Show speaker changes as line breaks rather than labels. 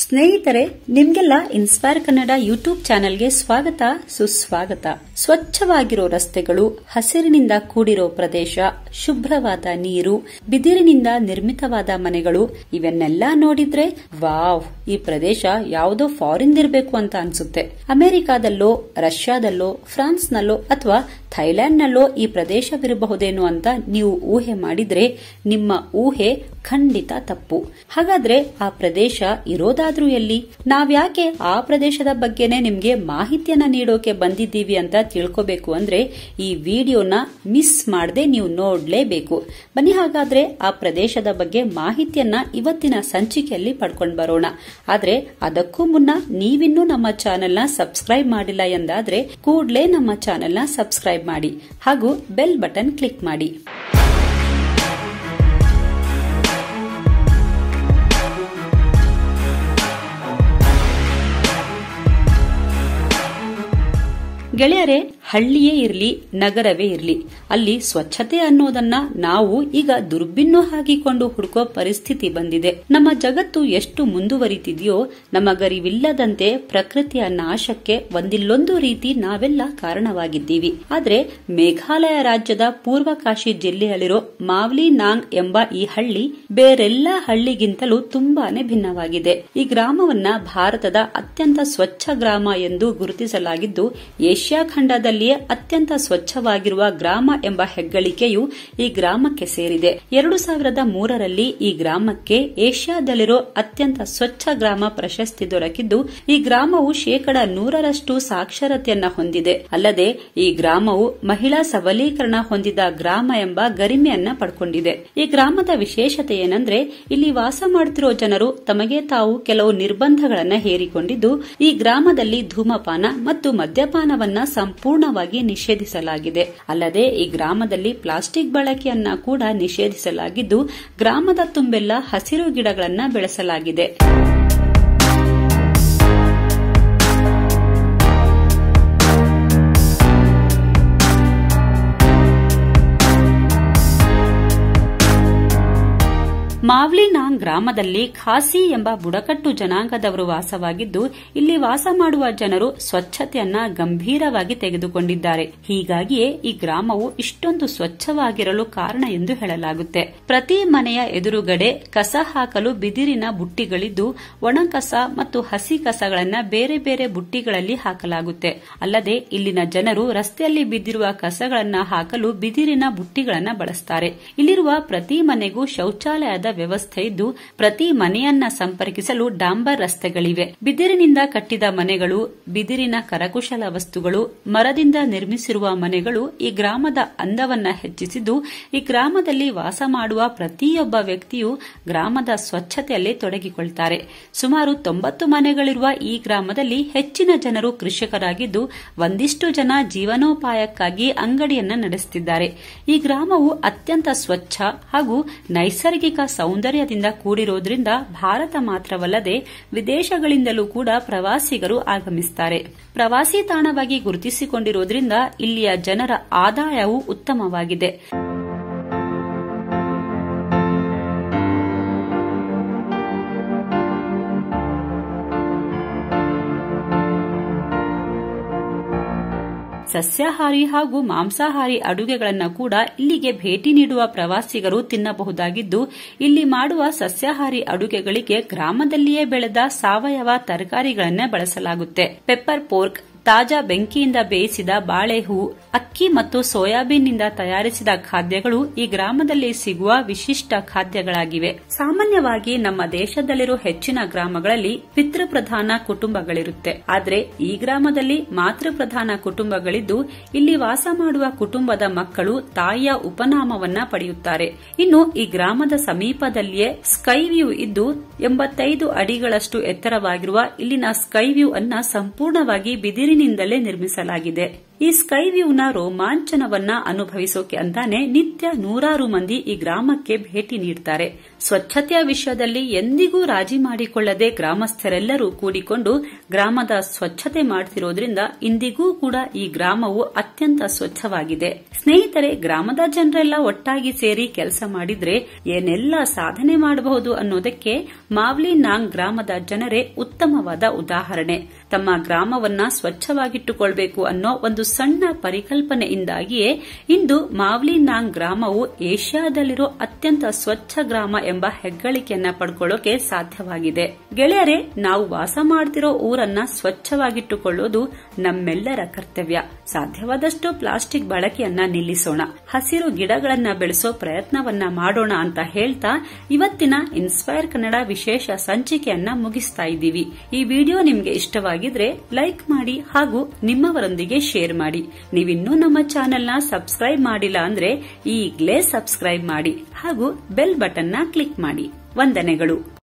ಸ್ನೇಹಿತರೆ ನಿಮ್ಗೆಲ್ಲ inspire Kannada YouTube ಚಾನೆಲ್ಗೆ ಸ್ವಾಗತ ಸುಸ್ವಾಗತ ಸ್ವಚ್ಛವಾಗಿರೋ ರಸ್ತೆಗಳು ಹಸಿರಿನಿಂದ ಕೂಡಿರೋ ಪ್ರದೇಶ ಶುಭ್ರವಾದ ನೀರು ಬಿದಿರಿನಿಂದ ನಿರ್ಮಿತವಾದ ಮನೆಗಳು ಇವನ್ನೆಲ್ಲ ನೋಡಿದ್ರೆ ವಾವ್ ಈ ಪ್ರದೇಶ ಯಾವುದೋ ಫಾರಿನ್ ಇರಬೇಕು ಅಂತ ಅನ್ಸುತ್ತೆ ಅಮೆರಿಕಾದಲ್ಲೋ ರಷ್ಯಾದಲ್ಲೋ ಫ್ರಾನ್ಸ್ನಲ್ಲೋ ಅಥವಾ ಥೈಲ್ಯಾಂಡ್ನಲ್ಲೋ ಈ ಪ್ರದೇಶವಿರಬಹುದೇನೋ ಅಂತ ನೀವು ಊಹೆ ಮಾಡಿದ್ರೆ ನಿಮ್ಮ ಊಹೆ ಖಂಡಿತ ತಪ್ಪು ಹಾಗಾದ್ರೆ ಆ ಪ್ರದೇಶ ಇರೋದಾದ್ರೂ ಎಲ್ಲಿ ನಾವ್ಯಾಕೆ ಆ ಪ್ರದೇಶದ ಬಗ್ಗೆನೆ ನಿಮ್ಗೆ ಮಾಹಿತಿಯನ್ನ ನೀಡೋಕೆ ಬಂದಿದ್ದೀವಿ ಅಂತ ತಿಳ್ಕೋಬೇಕು ಅಂದ್ರೆ ಈ ವಿಡಿಯೋನ ಮಿಸ್ ಮಾಡದೆ ನೀವು ನೋಡ್ಲೇಬೇಕು ಬನ್ನಿ ಹಾಗಾದ್ರೆ ಆ ಪ್ರದೇಶದ ಬಗ್ಗೆ ಮಾಹಿತಿಯನ್ನ ಇವತ್ತಿನ ಸಂಚಿಕೆಯಲ್ಲಿ ಪಡ್ಕೊಂಡು ಬರೋಣ ಆದ್ರೆ ಅದಕ್ಕೂ ಮುನ್ನ ನೀವಿನ್ನೂ ನಮ್ಮ ಚಾನೆಲ್ನ ಸಬ್ಸ್ಕ್ರೈಬ್ ಮಾಡಿಲ್ಲ ಎಂದಾದ್ರೆ ಕೂಡ್ಲೇ ನಮ್ಮ ಚಾನೆಲ್ನ ಸಬ್ಸ್ಕ್ರೈಬ್ ಮಾಡಿ ಹಾಗೂ ಬೆಲ್ ಬಟನ್ ಕ್ಲಿಕ್ ಮಾಡಿ ಗೆಳೆಯರೆ ಹಳ್ಳಿಯೇ ಇರ್ಲಿ ನಗರವೇ ಇರ್ಲಿ ಅಲ್ಲಿ ಸ್ವಚ್ಛತೆ ಅನ್ನೋದನ್ನ ನಾವು ಈಗ ದುರ್ಬಿನ್ನು ಹಾಕಿಕೊಂಡು ಹುಡುಕೋ ಪರಿಸ್ಥಿತಿ ಬಂದಿದೆ ನಮ್ಮ ಜಗತ್ತು ಎಷ್ಟು ಮುಂದುವರಿತಿದೆಯೋ ನಮಗರಿವಿಲ್ಲದಂತೆ ಪ್ರಕೃತಿಯ ನಾಶಕ್ಕೆ ಒಂದಿಲ್ಲೊಂದು ರೀತಿ ನಾವೆಲ್ಲ ಕಾರಣವಾಗಿದ್ದೀವಿ ಆದ್ರೆ ಮೇಘಾಲಯ ರಾಜ್ಯದ ಪೂರ್ವ ಕಾಶಿ ಜಿಲ್ಲೆಯಲ್ಲಿರೋ ಮಾವ್ಲಿ ನಾಂಗ್ ಎಂಬ ಈ ಹಳ್ಳಿ ಬೇರೆಲ್ಲ ಹಳ್ಳಿಗಿಂತಲೂ ತುಂಬಾನೇ ಭಿನ್ನವಾಗಿದೆ ಈ ಗ್ರಾಮವನ್ನ ಭಾರತದ ಅತ್ಯಂತ ಸ್ವಚ್ಛ ಗ್ರಾಮ ಎಂದು ಗುರುತಿಸಲಾಗಿದ್ದು ಏಷ್ಯಾ ಖಂಡದಲ್ಲಿಯೇ ಅತ್ಯಂತ ಸ್ವಚ್ಛವಾಗಿರುವ ಗ್ರಾಮ ಎಂಬ ಹೆಗ್ಗಳಿಕೆಯು ಈ ಗ್ರಾಮಕ್ಕೆ ಸೇರಿದೆ ಎರಡು ಸಾವಿರದ ಮೂರರಲ್ಲಿ ಈ ಗ್ರಾಮಕ್ಕೆ ಏಷ್ಯಾದಲ್ಲಿರೋ ಅತ್ಯಂತ ಸ್ವಚ್ಛ ಗ್ರಾಮ ಪ್ರಶಸ್ತಿ ದೊರಕಿದ್ದು ಈ ಗ್ರಾಮವು ಶೇಕಡ ನೂರರಷ್ಟು ಸಾಕ್ಷರತೆಯನ್ನ ಹೊಂದಿದೆ ಅಲ್ಲದೆ ಈ ಗ್ರಾಮವು ಮಹಿಳಾ ಸಬಲೀಕರಣ ಹೊಂದಿದ ಗ್ರಾಮ ಎಂಬ ಗರಿಮೆಯನ್ನ ಪಡ್ಕೊಂಡಿದೆ ಈ ಗ್ರಾಮದ ವಿಶೇಷತೆ ಏನಂದ್ರೆ ಇಲ್ಲಿ ವಾಸ ಮಾಡುತ್ತಿರೋ ಜನರು ತಮಗೆ ತಾವು ಕೆಲವು ನಿರ್ಬಂಧಗಳನ್ನ ಹೇರಿಕೊಂಡಿದ್ದು ಈ ಗ್ರಾಮದಲ್ಲಿ ಧೂಮಪಾನ ಮತ್ತು ಮದ್ಯಪಾನವನ್ನ ಸಂಪೂರ್ಣವಾಗಿ ನಿಷೇಧಿಸಲಾಗಿದೆ ಅಲ್ಲದೆ ಈ ಗ್ರಾಮದಲ್ಲಿ ಪ್ಲಾಸ್ಟಿಕ್ ಬಳಕೆಯನ್ನ ಕೂಡ ನಿಷೇಧಿಸಲಾಗಿದ್ದು ಗ್ರಾಮದ ತುಂಬೆಲ್ಲ ಹಸಿರು ಗಿಡಗಳನ್ನ ಬೆಳೆಸಲಾಗಿದೆ ಮಾವ್ಲಿನಾಂಗ್ ಗ್ರಾಮದಲ್ಲಿ ಖಾಸಿ ಎಂಬ ಬುಡಕಟ್ಟು ಜನಾಂಗದವರು ವಾಸವಾಗಿದ್ದು ಇಲ್ಲಿ ವಾಸ ಮಾಡುವ ಜನರು ಸ್ವಚ್ಛತೆಯನ್ನ ಗಂಭೀರವಾಗಿ ತೆಗೆದುಕೊಂಡಿದ್ದಾರೆ ಹೀಗಾಗಿಯೇ ಈ ಗ್ರಾಮವು ಇಷ್ಟೊಂದು ಸ್ವಚ್ಛವಾಗಿರಲು ಕಾರಣ ಎಂದು ಹೇಳಲಾಗುತ್ತೆ ಪ್ರತಿ ಮನೆಯ ಎದುರುಗಡೆ ಕಸ ಹಾಕಲು ಬಿದಿರಿನ ಬುಟ್ಟಿಗಳಿದ್ದು ಒಣ ಕಸ ಮತ್ತು ಹಸಿ ಕಸಗಳನ್ನ ಬೇರೆ ಬೇರೆ ಬುಟ್ಟಿಗಳಲ್ಲಿ ಹಾಕಲಾಗುತ್ತೆ ಅಲ್ಲದೆ ಇಲ್ಲಿನ ಜನರು ರಸ್ತೆಯಲ್ಲಿ ಬಿದ್ದಿರುವ ಕಸಗಳನ್ನ ಹಾಕಲು ಬಿದಿರಿನ ಬುಟ್ಟಿಗಳನ್ನ ಬಳಸ್ತಾರೆ ಇಲ್ಲಿರುವ ಪ್ರತಿ ಮನೆಗೂ ಶೌಚಾಲಯದ ವ್ಯವಸ್ಥೆ ಇದ್ದು ಪ್ರತಿ ಮನೆಯನ್ನ ಸಂಪರ್ಕಿಸಲು ಡಾಂಬರ್ ರಸ್ತೆಗಳಿವೆ ಬಿದಿರಿನಿಂದ ಕಟ್ಟಿದ ಮನೆಗಳು ಬಿದಿರಿನ ಕರಕುಶಲ ವಸ್ತುಗಳು ಮರದಿಂದ ನಿರ್ಮಿಸಿರುವ ಮನೆಗಳು ಈ ಗ್ರಾಮದ ಅಂದವನ್ನ ಹೆಚ್ಚಿಸಿದ್ದು ಈ ಗ್ರಾಮದಲ್ಲಿ ವಾಸ ಮಾಡುವ ಪ್ರತಿಯೊಬ್ಬ ವ್ಯಕ್ತಿಯು ಗ್ರಾಮದ ಸ್ವಚ್ಛತೆಯಲ್ಲಿ ತೊಡಗಿಕೊಳ್ತಾರೆ ಸುಮಾರು ತೊಂಬತ್ತು ಮನೆಗಳಿರುವ ಈ ಗ್ರಾಮದಲ್ಲಿ ಹೆಚ್ಚಿನ ಜನರು ಕೃಷಿಕರಾಗಿದ್ದು ಒಂದಿಷ್ಟು ಜನ ಜೀವನೋಪಾಯಕ್ಕಾಗಿ ಅಂಗಡಿಯನ್ನ ನಡೆಸುತ್ತಿದ್ದಾರೆ ಈ ಗ್ರಾಮವು ಅತ್ಯಂತ ಸ್ವಚ್ಛ ಹಾಗೂ ನೈಸರ್ಗಿಕ ಸೌಂದರ್ಯದಿಂದ ಕೂಡಿರೋದ್ರಿಂದ ಭಾರತ ಮಾತ್ರವಲ್ಲದೆ ವಿದೇಶಗಳಿಂದಲೂ ಕೂಡ ಪ್ರವಾಸಿಗರು ಆಗಮಿಸುತ್ತಾರೆ ಪ್ರವಾಸಿ ತಾಣವಾಗಿ ಗುರುತಿಸಿಕೊಂಡಿರೋದ್ರಿಂದ ಇಲ್ಲಿಯ ಜನರ ಆದಾಯವೂ ಉತ್ತಮವಾಗಿದೆ ಸಸ್ಯಾಹಾರಿ ಹಾಗೂ ಮಾಂಸಾಹಾರಿ ಅಡುಗೆಗಳನ್ನು ಕೂಡ ಇಲ್ಲಿಗೆ ಭೇಟಿ ನೀಡುವ ಪ್ರವಾಸಿಗರು ತಿನ್ನಬಹುದಾಗಿದ್ದು ಇಲ್ಲಿ ಮಾಡುವ ಸಸ್ಯಾಹಾರಿ ಅಡುಗೆಗಳಿಗೆ ಗ್ರಾಮದಲ್ಲಿಯೇ ಬೆಳೆದ ಸಾವಯವ ತರಕಾರಿಗಳನ್ನೇ ಬಳಸಲಾಗುತ್ತೆ ಪೆಪ್ಪರ್ ಪೋರ್ಕ್ ತಾಜಾ ಬೆಂಕಿಯಿಂದ ಬೇಯಿಸಿದ ಬಾಳೆಹೂ ಅಕ್ಕಿ ಮತ್ತು ಸೋಯಾಬೀನ್ನಿಂದ ತಯಾರಿಸಿದ ಖಾದ್ಯಗಳು ಈ ಗ್ರಾಮದಲ್ಲಿ ಸಿಗುವ ವಿಶಿಷ್ಟ ಖಾದ್ಯಗಳಾಗಿವೆ ಸಾಮಾನ್ಯವಾಗಿ ನಮ್ಮ ದೇಶದಲ್ಲಿರೋ ಹೆಚ್ಚಿನ ಗ್ರಾಮಗಳಲ್ಲಿ ಪಿತೃಪ್ರಧಾನ ಕುಟುಂಬಗಳಿರುತ್ತೆ ಆದ್ರೆ ಈ ಗ್ರಾಮದಲ್ಲಿ ಮಾತೃಪ್ರಧಾನ ಕುಟುಂಬಗಳಿದ್ದು ಇಲ್ಲಿ ವಾಸ ಮಾಡುವ ಕುಟುಂಬದ ಮಕ್ಕಳು ತಾಯಿಯ ಉಪನಾಮವನ್ನ ಪಡೆಯುತ್ತಾರೆ ಇನ್ನು ಈ ಗ್ರಾಮದ ಸಮೀಪದಲ್ಲಿಯೇ ಸ್ಕೈ ವ್ಯೂ ಇದ್ದು ಎಂಬತ್ತೈದು ಅಡಿಗಳಷ್ಟು ಎತ್ತರವಾಗಿರುವ ಇಲ್ಲಿನ ಸ್ಕೈ ವ್ಯೂ ಅನ್ನ ಸಂಪೂರ್ಣವಾಗಿ ಬಿದಿರಿನಿಂದಲೇ ನಿರ್ಮಿಸಲಾಗಿದೆ ಈ ಸ್ಕೈ ವ್ಯೂನ ರೋಮಾಂಚನವನ್ನ ಅನುಭವಿಸೋಕೆ ಅಂತಾನೆ ನಿತ್ಯ ನೂರಾರು ಮಂದಿ ಈ ಗ್ರಾಮಕ್ಕೆ ಭೇಟಿ ನೀಡ್ತಾರೆ ಸ್ವಚ್ಛತೆಯ ವಿಷಯದಲ್ಲಿ ಎಂದಿಗೂ ರಾಜಿ ಮಾಡಿಕೊಳ್ಳದೆ ಗ್ರಾಮಸ್ಥರೆಲ್ಲರೂ ಕೂಡಿಕೊಂಡು ಗ್ರಾಮದ ಸ್ವಚ್ಛತೆ ಮಾಡ್ತಿರೋದ್ರಿಂದ ಇಂದಿಗೂ ಕೂಡ ಈ ಗ್ರಾಮವು ಅತ್ಯಂತ ಸ್ವಚ್ಛವಾಗಿದೆ ಸ್ನೇಹಿತರೆ ಗ್ರಾಮದ ಜನರೆಲ್ಲ ಒಟ್ಟಾಗಿ ಸೇರಿ ಕೆಲಸ ಮಾಡಿದ್ರೆ ಏನೆಲ್ಲ ಸಾಧನೆ ಮಾಡಬಹುದು ಅನ್ನೋದಕ್ಕೆ ಮಾವ್ಲಿ ನಾಂಗ್ ಗ್ರಾಮದ ಜನರೇ ಉತ್ತಮವಾದ ಉದಾಹರಣೆ ತಮ್ಮ ಗ್ರಾಮವನ್ನ ಸ್ವಚ್ಛವಾಗಿಟ್ಟುಕೊಳ್ಬೇಕು ಅನ್ನೋ ಒಂದು ಸಣ್ಣ ಪರಿಕಲ್ಪನೆಯಿಂದಾಗಿಯೇ ಇಂದು ಮಾವ್ಲಿ ನಾಂಗ್ ಗ್ರಾಮವು ಏಷ್ಯಾದಲ್ಲಿರೋ ಅತ್ಯಂತ ಸ್ವಚ್ಛ ಗ್ರಾಮ ಎಂಬ ಹೆಗ್ಗಳಿಕೆಯನ್ನ ಪಡ್ಕೊಳ್ಳೋಕೆ ಸಾಧ್ಯವಾಗಿದೆ ಗೆಳೆಯರೆ ನಾವು ವಾಸ ಮಾಡ್ತಿರೋ ಊರನ್ನ ಸ್ವಚ್ಛವಾಗಿಟ್ಟುಕೊಳ್ಳೋದು ನಮ್ಮೆಲ್ಲರ ಕರ್ತವ್ಯ ಸಾಧ್ಯವಾದಷ್ಟು ಪ್ಲಾಸ್ಟಿಕ್ ಬಳಕೆಯನ್ನ ನಿಲ್ಲಿಸೋಣ ಹಸಿರು ಗಿಡಗಳನ್ನ ಬೆಳೆಸೋ ಪ್ರಯತ್ನವನ್ನ ಮಾಡೋಣ ಅಂತ ಹೇಳ್ತಾ ಇವತ್ತಿನ ಇನ್ಸ್ಪೈರ್ ಕನ್ನಡ ವಿಶೇಷ ಸಂಚಿಕೆಯನ್ನ ಮುಗಿಸ್ತಾ ಇದ್ದೀವಿ ಈ ವಿಡಿಯೋ ನಿಮ್ಗೆ ಇಷ್ಟವಾಗಿದ್ರೆ ಲೈಕ್ ಮಾಡಿ ಹಾಗೂ ನಿಮ್ಮವರೊಂದಿಗೆ ಶೇರ್ ಮಾಡಿ ನೀವಿನ್ನೂ ನಮ್ಮ ಚಾನೆಲ್ನ ಸಬ್ಸ್ಕ್ರೈಬ್ ಮಾಡಿಲ್ಲ ಅಂದ್ರೆ ಈಗ್ಲೇ ಸಬ್ಸ್ಕ್ರೈಬ್ ಮಾಡಿ ಹಾಗೂ ಬೆಲ್ ಬಟನ್ನ ಕ್ಲಿಕ್ ಮಾಡಿ ವಂದನೆಗಳು